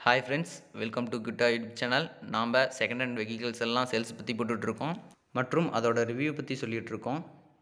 hi friends welcome to குட்டா YouTube channel நாம் second hand vehicles எல்லாம் சேல்ஸ் பற்றி போட்டுட்ருக்கோம் மற்றும் அதோட ரிவ்யூ பற்றி சொல்லிகிட்டு இருக்கோம்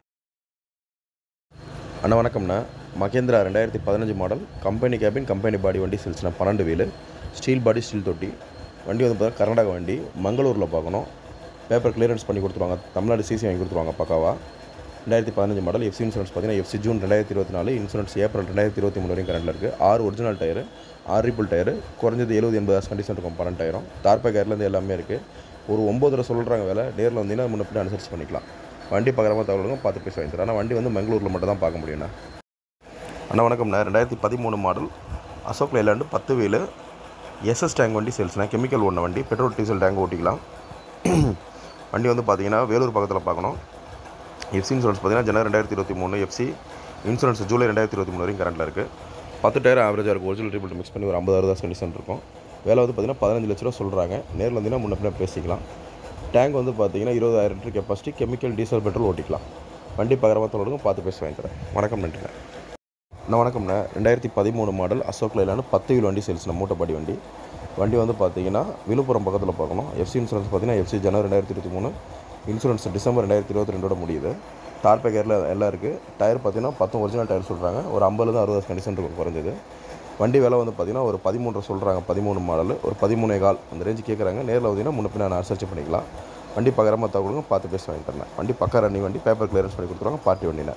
அண்ணா வணக்கம்ண்ணா மகேந்திரா ரெண்டாயிரத்தி பதினஞ்சு model company cabin company body வண்டி சேல்ஸ்ண்ணா பன்னெண்டு வீலு ஸ்டீல் பாடி ஸ்டீல் தொட்டி வண்டி வந்து பார்த்தா கர்நாடகா வண்டி மங்களூரில் பார்க்கணும் பேப்பர் கிளியரன்ஸ் பண்ணி கொடுத்துருவாங்க தமிழ்நாடு சிசி வாங்கி கொடுத்துருவாங்க பக்காவா ரெண்டாயிரத்தி பதினஞ்சு மாடல் எஃப்சி இன்சூரன்ஸ் பார்த்தீங்கன்னா எஃப்சி ஜூன் ரெண்டாயிரத்தி இருபத்தி நாலு இன்சூரன்ஸ் ஏப்ரல் ரெண்டாயிரத்தி இருபத்தி மூணு வரைக்கும் கரண்டில் இருக்குது ஆறு ஒரிஜினல் டயரு ஆறு ரிப்பிள் டயரு குறைஞ்சது எழுபது எண்பது ஆஸ் கண்டிஷன் இருக்கும் பன்னெண்டு டயரும் டார்பை கேர்லேருந்து எல்லாமே இருக்குது ஒரு ஒம்பது ரூபா சொல்கிறாங்க வேலை நேரில் வந்தீங்கன்னா முன்ன பின்ன அனுசரிச்சு பண்ணிக்கலாம் வண்டி பார்க்குற மாதிரி தகவலுங்க பார்த்து பேசி வாங்கி தரேன் ஆனால் வண்டி வந்து மங்களூரில் மட்டும் தான் பார்க்க முடியும்ண்ணா அண்ணா வணக்கம்ண்ணா ரெண்டாயிரத்தி பதிமூணு மாடல் அசோக் லைலாண்டு பத்து வீலு எஸ்எஸ் டேங்க் வண்டி சேல்ஸ்ண்ணா கெமிக்கல் ஓடின வண்டி பெட்ரோல் டீசல் டேங்க் ஓட்டிக்கலாம் வண்டி வந்து பார்த்தீங்கன்னா வேலூர் பக்கத்தில் பார்க்கணும் எஃப்சி இன்சூரன்ஸ் பார்த்தீங்கன்னா ஜனவரி ரெண்டாயிரத்தி இருபத்தி மூணு எஃப்சி இன்சூரன்ஸ் ஜூலை ரெண்டாயிரத்தி இருபத்தி மூணு வரைக்கும் கரண்டில் இருக்குது பத்து டயர் ஆவரேஜாக இருக்கும் ஒரிஜினல் ட்ரிபிள் மிக்ஸ் பண்ணி ஒரு ஐம்பது அறுபது கண்டிஷன் இருக்கும் வேலை வந்து பார்த்தீங்கன்னா பதினஞ்சு லட்ச ரூபா சொல்கிறாங்க நேரில் வந்தீங்கன்னா முன்ன பின்ன பேசிக்கலாம் டேங்க் வந்து பார்த்தீங்கன்னா இருபதாயிரம் litre capacity chemical diesel petrol ஓட்டிக்கலாம் வண்டி பகரமாக தொழிலுக்கும் பார்த்து பேசி வாங்கி தரேன் வணக்கம் நன்றிண்ணே அண்ணா வணக்கம்ண்ணே ரெண்டாயிரத்தி பதிமூணு மாடல் அசோக் லைலான பத்து வீல் வண்டி சேல்ஸ்ண்ணா மூட்டைப்பாடி வண்டி வண்டி வந்து பார்த்தீங்கன்னா விழுப்புரம் பக்கத்தில் பார்க்கணும் எஃப்சி இன்சூரன்ஸ் பார்த்தீங்கன்னா எஃப்சி ஜனவரி ரெண்டாயிரத்தி இருபத்தி மூணு இன்சூரன்ஸ் டிசம்பர் ரெண்டாயிரத்தி இருபத்தி ரெண்டோட முடியுது டார் பேக்கரில் எல்லாம் இருக்குது டயர் பார்த்தீங்கன்னா பத்து ஒரிஜினல் டயர் சொல்கிறாங்க ஒரு ஐம்பதுலேருந்து அறுபது கண்டிஷன் இருக்கும் குறைஞ்சது வண்டி விலை வந்து பார்த்தீங்கன்னா ஒரு பதிமூன்று சொல்கிறாங்க பதிமூணு மாடல் ஒரு பதிமூணே கால் அந்த ரேஞ்சு கேட்குறாங்க நேரில் வந்தீங்கன்னா முன்ன பின்ன நான் சர்ச் பண்ணிக்கலாம் வண்டி பகரமாக தகவலுங்க பார்த்து பேசி வாங்கி தரேன் வண்டி பக்கா ரன்னிங் வண்டி பேப்பர் கிளியரன்ஸ் பண்ணி கொடுத்துருவாங்க பார்ட்டி வண்டியில்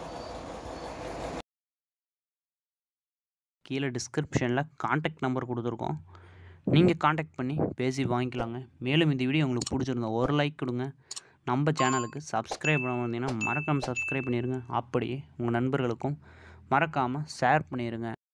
கீழே டிஸ்கிரிப்ஷனில் காண்டாக்ட் நம்பர் கொடுத்துருக்கோம் நீங்கள் காண்டாக்ட் பண்ணி பேசி வாங்கிக்கலாங்க மேலும் இந்த வீடியோ உங்களுக்கு பிடிச்சிருந்தா ஒரு லைக் கொடுங்க நம்ம சேனலுக்கு சப்ஸ்கிரைப் பண்ண வந்தீங்கன்னா மறக்காமல் சப்ஸ்கிரைப் பண்ணிடுங்க அப்படியே உங்கள் நண்பர்களுக்கும் மறக்காமல் ஷேர் பண்ணிடுங்க